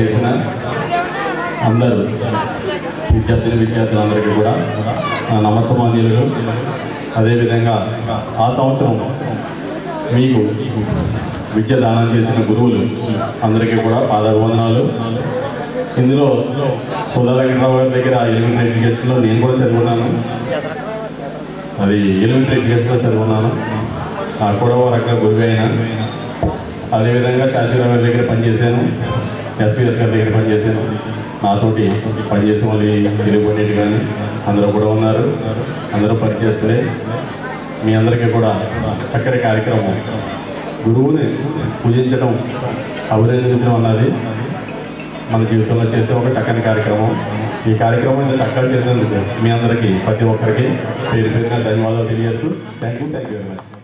చేసిన అందరూ విద్యార్థులు విద్యార్థులందరికీ కూడా నా నమస్సమాన్యులు అదేవిధంగా ఆ సంవత్సరం మీకు విద్య దానం చేసిన గురువులు అందరికీ కూడా పాదాభివందనాలు ఇందులో సోదర వెంకటరావు గారి దగ్గర ఎలిమెంటరీ ఎడ్యుకేషన్లో నేను కూడా చదువుకున్నాను అది ఎలిమెంటరీ ఎడ్యుకేషన్లో చదువుకున్నాను నాకు కూడా ఒక రకంగా గురువు అయినా అదేవిధంగా శాస్త్రిరావు గారి దగ్గర పనిచేశాను ఎస్వీఎస్ గారి దగ్గర పనిచేశాను నాతోటి పనిచేసిన వాళ్ళు తెలియబడేటి కానీ అందరూ కూడా ఉన్నారు అందరూ పనిచేస్తే మీ అందరికీ కూడా చక్కటి కార్యక్రమం గురువుని పూజించడం అభినందించడం అన్నది మన జీవితంలో చేసే ఒక చక్కని కార్యక్రమం ఈ కార్యక్రమం ఇంత చక్కగా చేసినందుకు మీ అందరికీ ప్రతి ఒక్కరికి పేరు పేరున ధన్యవాదాలు తెలియజేస్తూ thank you thank you very much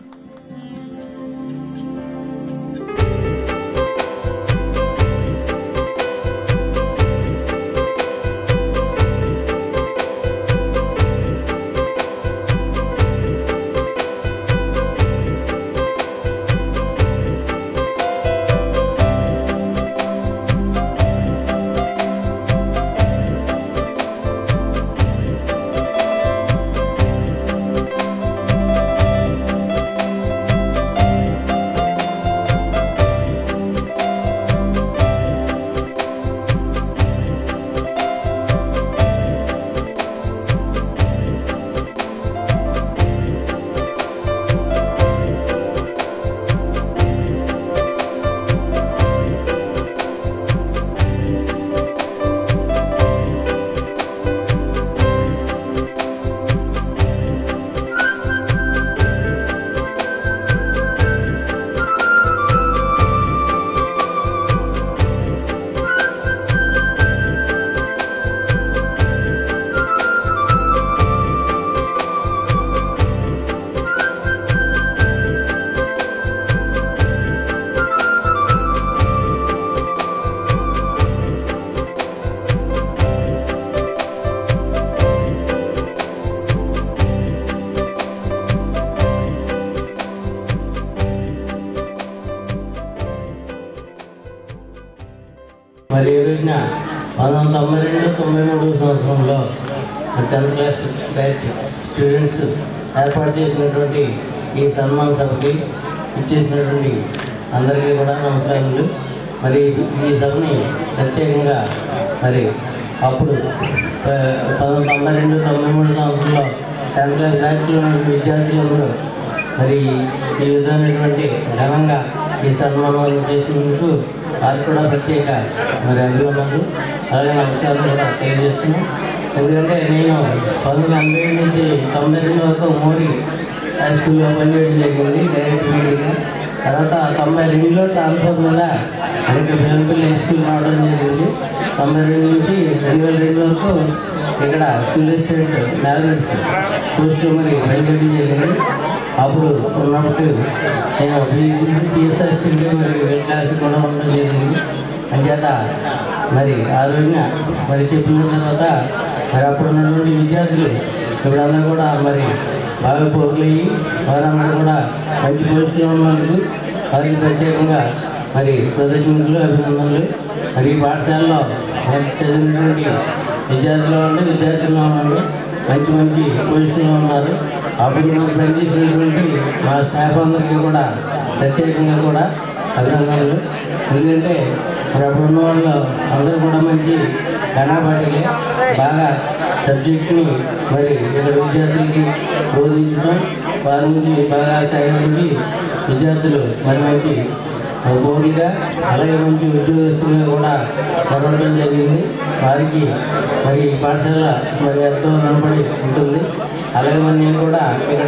మరి ఈ రోజున పంతొమ్మిది తొంభై రెండు తొంభై మూడు సంవత్సరంలో టెన్త్ క్లాస్ బ్యాచ్ స్టూడెంట్స్ ఏర్పాటు చేసినటువంటి ఈ సన్మాన సభకి ఇచ్చేసినటువంటి అందరికీ కూడా నమస్కారాలు మరి ఈ సభని ప్రత్యేకంగా మరి అప్పుడు ఆ, పంతొమ్మిది తొంభై రెండు తొంభై మూడు సంవత్సరంలో టెన్త్ క్లాస్ బ్యాచ్లో ఉన్న విద్యార్థులందరూ మరి ఈ విధమైనటువంటి ఘనంగా ఈ సన్మానాలు చేసినందుకు వారికి కూడా ప్రత్యేక మరి అభినందనలు అలాగే నమస్కారం కూడా తెలియజేస్తున్నాం ఎందుకంటే నేను పంతొమ్మిది ఎనభై ఏడు నుంచి తొంభై రెండు వరకు మోడీ హై స్కూల్లో పనిచేయడం జరిగింది డైరెక్ట్ మీడియా తర్వాత తొంభై రెండులో ట్రాన్స్ఫర్ మీద ఇంకా బెల్లంపల్లి హై స్కూల్ రావడం జరిగింది తొంభై రెండు నుంచి రెండు వేల రెండు వరకు ఇక్కడ స్కూల్ అసిస్టెంట్ మ్యాథమెటిక్స్ పోస్ట్ మరి పనిచేయడం జరిగింది అప్పుడు ఉన్నప్పుడు నేను పిఎస్ఆర్ స్కూల్కి మరి వెల్ క్లాస్ కూడా ఉండడం జరిగింది అంచేత మరి ఆ రోజున మరి చెప్పిన తర్వాత మరి అప్పుడు ఉన్నటువంటి విద్యార్థులు ఇప్పుడందరూ కూడా మరి బాగా పోగులయ్యి వారందరూ కూడా మంచి పొజిషన్లో ఉన్నందుకు వారికి ప్రత్యేకంగా మరి కృతజ్ఞతలు అభినందనలు మరి ఈ పాఠశాలలో మరి చదివినటువంటి విద్యార్థులు ఉండి విద్యార్థుల్లో ఉండి మంచి మంచి పొజిషన్లో ఉన్నారు అప్పుడు మాకు పనిచేసినటువంటి మా స్టాఫ్ అందరికీ కూడా ప్రత్యేకంగా కూడా అభినందనలు ఎందుకంటే మరి అప్పుడు ఉన్న వాళ్ళు అందరూ కూడా మంచి ఘనాపాటిలే బాగా సబ్జెక్ట్ని మరి ఇక్కడ విద్యార్థులకి బోధించడం వారి నుంచి బాగా తయారీ విద్యార్థులు మరి మంచి బోడిగా అలాగే మంచి ఉద్యోగస్తులుగా కూడా చదవడం జరిగింది వారికి మరి ఈ పాఠశాల మరి ఎంతో రుణపడి ఉంటుంది అలాగే మరి నేను కూడా ఇక్కడ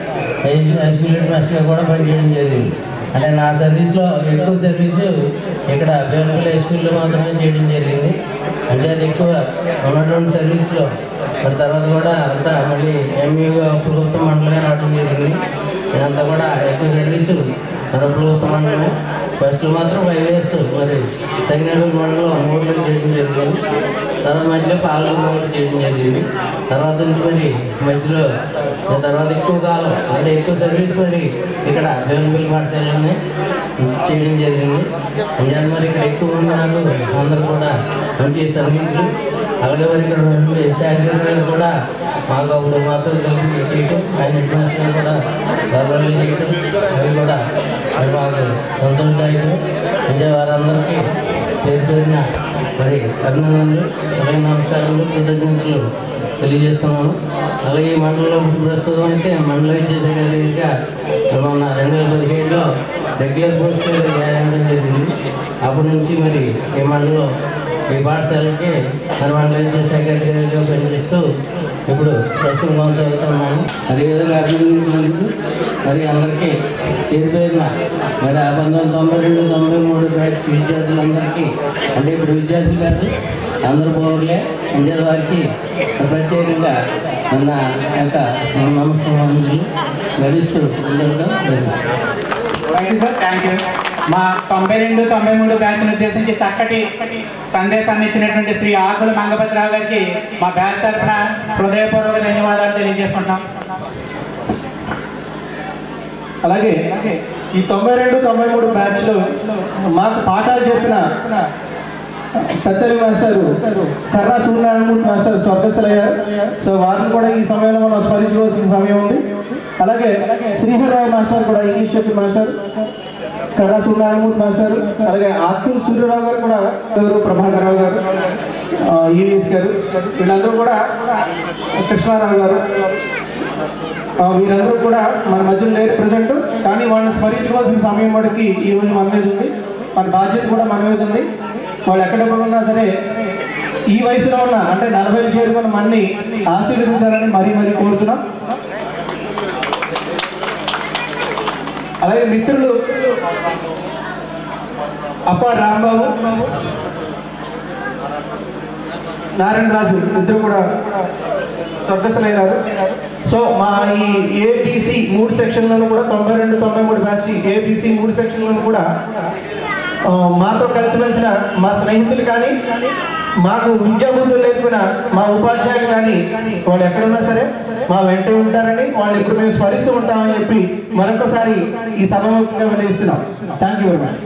ఎస్టిమేట్ మాస్టర్గా కూడా పనిచేయడం జరిగింది అంటే నా సర్వీస్లో ఎక్కువ సర్వీసు ఇక్కడ బేనపల్లి హై స్కూల్లో మాత్రమే చేయడం జరిగింది అంటే అది ఎక్కువ ఉన్నటువంటి సర్వీస్లో మరి తర్వాత కూడా అంతా మళ్ళీ ఎంఈగా ప్రభుత్వ మండలమే రావడం జరిగింది ఇదంతా కూడా ఎక్కువ సర్వీసు మన ప్రభుత్వ మండలమే ఫస్ట్ మాత్రం ఫైవ్ ఇయర్స్ మరి తగినటువంటి మండలం మూడు చేయడం జరిగింది తర్వాత మధ్యలో పాలన కూడా చేయడం జరిగింది తర్వాత నుంచి మరి మధ్యలో తర్వాత ఎక్కువ కాలం అంటే ఎక్కువ సర్వీస్ మరి ఇక్కడ బెవెన్బిల్ పాఠశాలని చేయడం జరిగింది అంచేత మరి ఇక్కడ ఎక్కువ మంది నాకు అందరూ కూడా మంచి సర్వీసులు అలాగే మరి ఇక్కడ ఉన్నటువంటి శాస్త్రీయులు కూడా మాకు అప్పుడు మాత్రం కలిపి చేయటం ఆయన ఇంటర్నేషనల్ కూడా గర్వాలు చేయటం అవి కూడా మరి మాకు సంతోషదాయకం అంటే వారందరికీ పేరు పేరిన మరి అభినందనలు అలాగే నమస్కారాలు కృతజ్ఞతలు తెలియజేస్తున్నాను అలాగే ఈ మండలంలో ప్రస్తుతం అయితే మండల విద్యాశాఖగా మొన్న రెండు వేల పదిహేడులో రెగ్యులర్ పోస్ట్ చేయడం జరిగింది అప్పటి నుంచి మరి ఈ మండలం ఈ పాఠశాలకి మరి మండల విద్యాశాఖగా పనిచేస్తూ ఇప్పుడు ప్రస్తుతం కొనసాగుతున్నాను అదేవిధంగా అభినందించినందుకు మరి అందరికీ పేరు పేరున మరి ఆ పంతొమ్మిది వందల తొంభై రెండు తొంభై మూడు బ్యాచ్ విద్యార్థులందరికీ అంటే ఇప్పుడు విద్యార్థులు కాదు అందరు పౌరులే ఇండియా వారికి ప్రత్యేకంగా మన యొక్క నమస్కారం గడిస్తూ ఉండడం జరిగింది. Thank you sir thank you మా తొంభై రెండు తొంభై మూడు బ్యాచ్ను ఉద్దేశించి చక్కటి సందేశాన్ని ఇచ్చినటువంటి శ్రీ ఆకుల మంగపతిరావు గారికి మా బ్యాచ్ తరఫున హృదయపూర్వక ధన్యవాదాలు తెలియజేసుకుంటాం అలాగే ఈ తొంభై రెండు తొంభై మూడు బ్యాచ్లో మాకు పాఠాలు చెప్పిన పెద్దలి మాస్టర్ కర్రా సూర్యనారాయణమూర్తి మాస్టర్ స్వర్గస్థలయ్యారు సో వారిని కూడా ఈ సమయంలో మనం స్మరించుకోవాల్సిన సమయం ఉంది అలాగే శ్రీహరరావు మాస్టర్ కూడా ఇంగ్లీష్ చెప్పిన మాస్టర్ కర్రా సూర్యనారాయణమూర్తి మాస్టర్ అలాగే ఆత్మూరు సూర్యరావు గారు కూడా ఎవరు ప్రభాకర్ రావు గారు ఆ, ఈవీఎస్ గారు వీళ్ళందరూ కూడా కృష్ణారావు గారు ఆ, వీరందరూ కూడా మన మధ్యలో లేరు ప్రజెంట్ కానీ వాళ్ళని స్మరించుకోవాల్సిన సమయం వాడికి ఈ రోజు మన మీద ఉంది మన బాధ్యత కూడా మన మీద ఉంది వాళ్ళు ఎక్కడ ఉన్నా సరే ఈ వయసులో ఉన్న అంటే నలభై చేరుకున్న మన్ని ఆశీర్వదించాలని మరీ మరీ కోరుతున్నాం అలాగే మిత్రులు అప్ప రాంబాబు నారాయణ రాజు ఇద్దరు కూడా స్వర్గస్థలయ్యారు సో మా ఈ ఏబిసి మూడు సెక్షన్లను కూడా తొంభై రెండు తొంభై మూడు బ్యాచ్ ఏబిసి మూడు సెక్షన్లను కూడా ఆ, మాతో కలిసిమెలిసిన మా స్నేహితులు కానీ మాకు విద్యాబుద్ధులు నేర్పిన మా ఉపాధ్యాయులు కానీ వాళ్ళు ఎక్కడున్నా సరే మా వెంట ఉంటారని వాళ్ళు ఇప్పుడు మేము స్మరిస్తూ ఉంటామని చెప్పి మరొకసారి ఈ సభముఖంగా వెలిగిస్తున్నాం థ్యాంక్ యూ వెరీ మచ్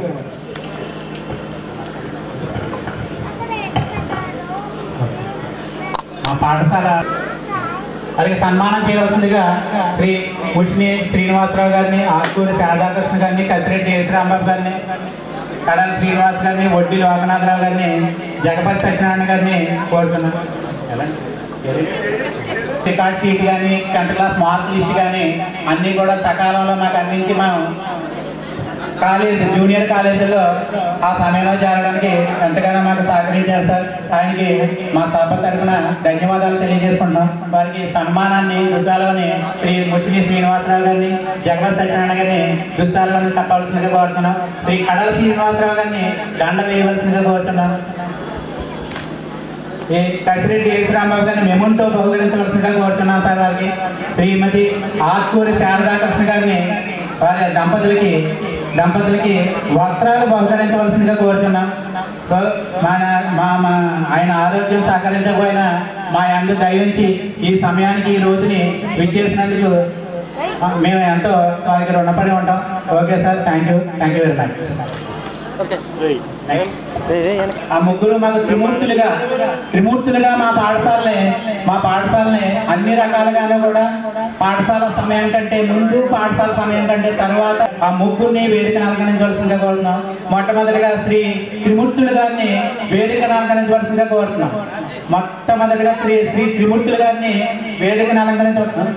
మా పాఠశాల అలాగే సన్మానం చేయవలసిందిగా శ్రీ ముష్ని శ్రీనివాసరావు గారిని ఆకూరి శారదాకృష్ణ గారిని కసిరెడ్డి యేసురాంబాబు గారిని కడాలి శ్రీనివాస్ గారిని వడ్డీ లోకనాథరావు గారిని జగపతి సత్యనారాయణ గారిని కోరుతున్నాను రికార్డ్ షీట్ కానీ టెన్త్ క్లాస్ మార్క్ లిస్ట్ కానీ అన్నీ కూడా సకాలంలో మాకు అందించి మనం కాలేజ్ జూనియర్ కాలేజీలో ఆ సమయంలో చేరడానికి ఎంతగానో మాకు సహకరించారు సార్ ఆయనకి మా సభ తరఫున ధన్యవాదాలు తెలియజేసుకుంటాం వారికి సన్మానాన్ని దుస్సాలోని శ్రీ ముష్మి శ్రీనివాసరావు గారిని జగన్ సత్యనారాయణ గారిని దుస్సాలోని తప్పవలసిందిగా కోరుతున్నాం శ్రీ కడల శ్రీనివాసరావు గారిని దండ వేయవలసిందిగా కోరుతున్నాం ఈ కసిరెడ్డి యేసురాంబాబు గారిని మెముంటో బహుకరించవలసిందిగా కోరుతున్నాం సార్ వారికి శ్రీమతి ఆత్కూరి శారదాకృష్ణ గారిని వారి దంపతులకి దంపతులకి వస్త్రాలు బహుకరించవలసిందిగా కోరుతున్నాం సో మన మా మా ఆయన ఆరోగ్యం సహకరించకపోయినా మా అందు దయించి ఈ సమయానికి ఈ రోజుని విచ్చేసినందుకు ఆ, మేము ఎంతో వారికి రుణపడి ఉంటాం okay sir thank you thank you very much ఆ ముగ్గురు మాకు త్రిమూర్తులుగా త్రిమూర్తులుగా మా పాఠశాలని మా పాఠశాలని అన్ని రకాలుగాను కూడా పాఠశాల సమయం కంటే ముందు పాఠశాల సమయం కంటే తర్వాత ఆ ముగ్గురిని వేదికను అలంకరించవలసిందిగా కోరుతున్నాం మొట్టమొదటిగా శ్రీ త్రిమూర్తులు గారిని వేదికను అలంకరించవలసిందిగా కోరుతున్నాం మొట్టమొదటిగా శ్రీ శ్రీ త్రిమూర్తులు గారిని వేదికను అలంకరించవలసిన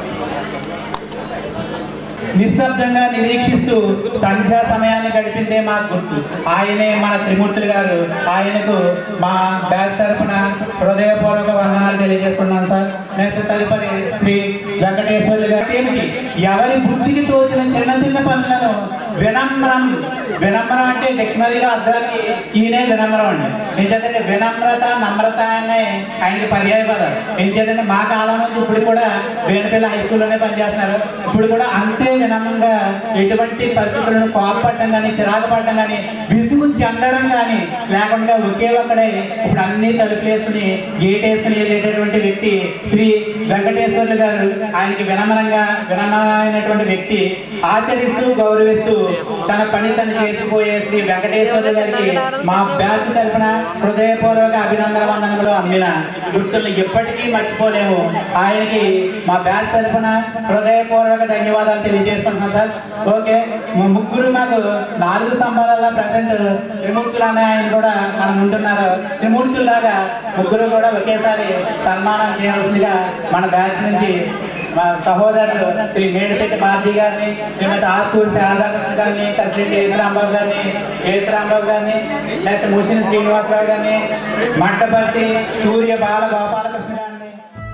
నిశ్శబ్దంగా నిరీక్షిస్తూ సంధ్యా సమయాన్ని గడిపిందే మా గుర్తు ఆయనే మన త్రిమూర్తులు గారు ఆయనకు మా బ్యాచ్ తరఫున హృదయపూర్వక వందనాలు తెలియజేస్తున్నాను సార్ నెక్స్ట్ తదుపరి శ్రీ వెంకటేశ్వర్లు గారి ఏమిటి ఎవరి బుద్ధికి తోచిన చిన్న చిన్న పనులను వినమ్రం వినమ్రం అంటే డిక్షనరీలో అర్థానికి ఈయనే వినమ్రం అండి ఎందుకంటే వినమ్రత నమ్రత అనే ఆయనకి పర్యాయ పదాలు ఎందుకంటే మా కాలం నుంచి ఇప్పుడు కూడా వేణుపల్లి హై స్కూల్లోనే పనిచేస్తున్నారు ఇప్పుడు కూడా అంతే వినమ్రంగా ఎటువంటి పరిస్థితులను కోపపడటం కానీ చిరాకు పడటం కానీ విసుగు చెందడం కానీ లేకుండా ఒకే ఒక్కడే ఇప్పుడు అన్ని తలుపులు వేసుకుని గేట్ వేసుకుని వెళ్ళేటటువంటి వ్యక్తి శ్రీ వెంకటేశ్వర్లు గారు ఆయనకి వినమ్రంగా వినమ్రమైనటువంటి వ్యక్తి ఆచరిస్తూ గౌరవిస్తూ తన పని తను చేసిపోయే శ్రీ వెంకటేశ్వర్లు గారికి మా బ్యాచ్ తరఫున హృదయపూర్వక అభినందన వందనములు అమ్మిన గుర్తులు ఎప్పటికీ మర్చిపోలేము ఆయనకి మా బ్యాచ్ తరఫున హృదయపూర్వక ధన్యవాదాలు తెలియజేస్తున్నాం సార్ ఓకే మా ముగ్గురు మాకు నాలుగు స్తంభాలలో ప్రజెంట్ త్రిమూర్తులు అనే ఆయన కూడా మన ముందున్నారు త్రిమూర్తుల్లాగా ముగ్గురు కూడా ఒకేసారి సన్మానం చేయవలసిందిగా మన బ్యాచ్ నుంచి మా సహోదరులు శ్రీ మేడిశెట్టి మాజీ గారిని శ్రీమతి ఆర్కూరు శారదాకృష్ణ గారిని కసిరెడ్డి ఏసరాంబాబు గారిని ఏసరాంబాబు గారిని నెక్స్ట్ ముషిని శ్రీనివాసరావు గారిని మట్టపర్తి సూర్య బాల గోపాలకృష్ణ గారిని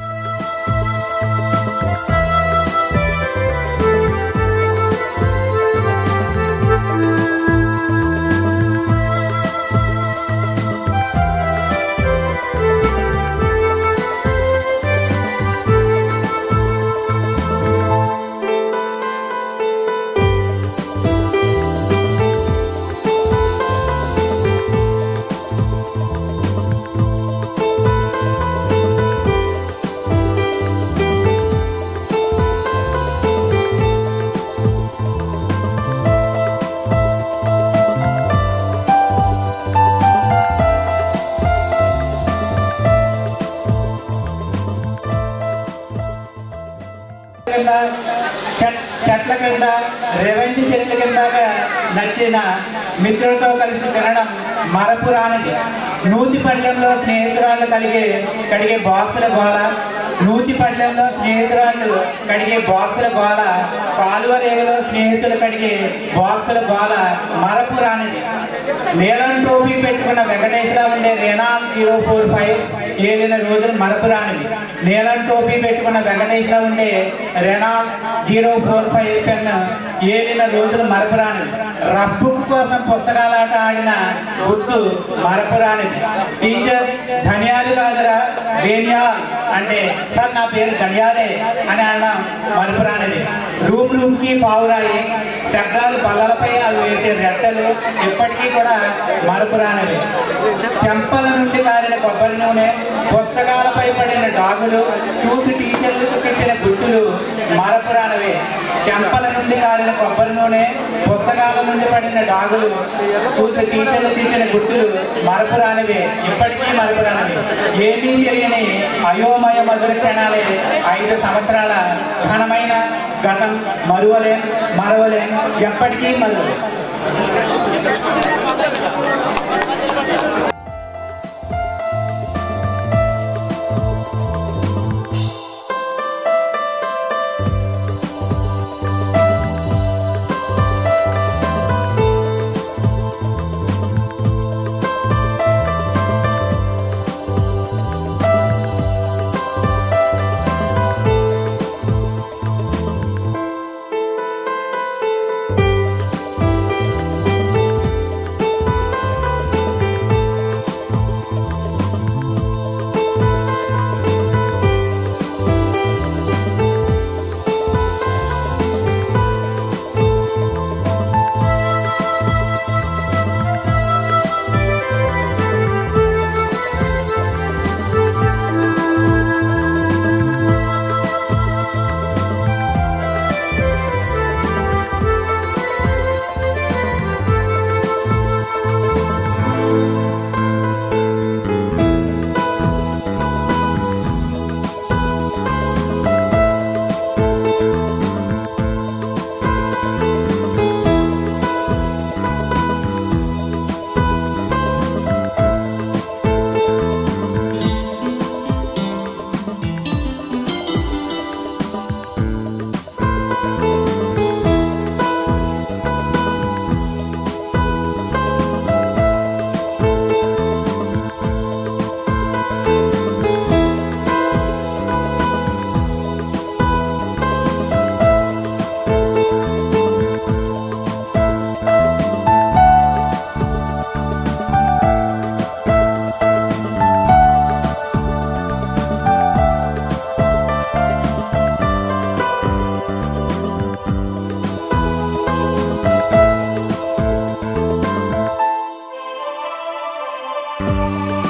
కింద చెట్- చెట్ల కింద రెవెన్యూ చెట్ల కింద నచ్చిన మిత్రులతో కలిసి తినడం మరపురానిది నూతి పళ్ళెంలో స్నేహితురాళ్ళు కలిగే కడిగే బాక్సుల గోల నూతి పళ్ళెంలో స్నేహితురాళ్ళు కడిగే బాక్సుల గోల కాలువ రేవులో స్నేహితులు కడిగే బాక్సుల గోల మరపురానిది నీలం టోపీ పెట్టుకున్న వెంకటేశ్వర ఉండే రేనాల్ జీరో ఫోర్ ఫైవ్ ఏలిన రోజులు మరపురానివి నీలం టోపీ పెట్టుకున్న వెంకటేశ్వర ఉండే Reynolds zero four five pen ఏలిన రోజులు మరపురానివి రబ్బు కోసం పుస్తకాలాట ఆడిన గుర్తు మరపురానిది టీచర్ ధనియాలు కాదురా వేణ్యాల్ అంటే సార్ నా పేరు ధనియాలే అని అనడం మరపురానిది రూమ్ రూమ్ కి పావురాయి శబ్దాలు బల్లలపై అవి వేసే రెట్టలు ఇప్పటికీ కూడా మరపురానివి చెంపల నుండి కారిన కొబ్బరి నూనె పుస్తకాలపై పడిన డాగులు చూసి టీచర్లకు పెట్టిన గుర్తులు మరపురానివే చెంపల నుండి కారిన కొబ్బరి నూనె పుస్తకాల నుండి పడిన డాగులు చూసి టీచర్లు తీసిన గుర్తులు మరపురానివే ఇప్పటికీ మరపురానివి ఏమీ తెలియని అయోమయ మధుర క్షణాలే ఐదు సంవత్సరాల ఘనమైన గతం మరువలేం మరవలేం ఎప్పటికీ మరువలేం ఆ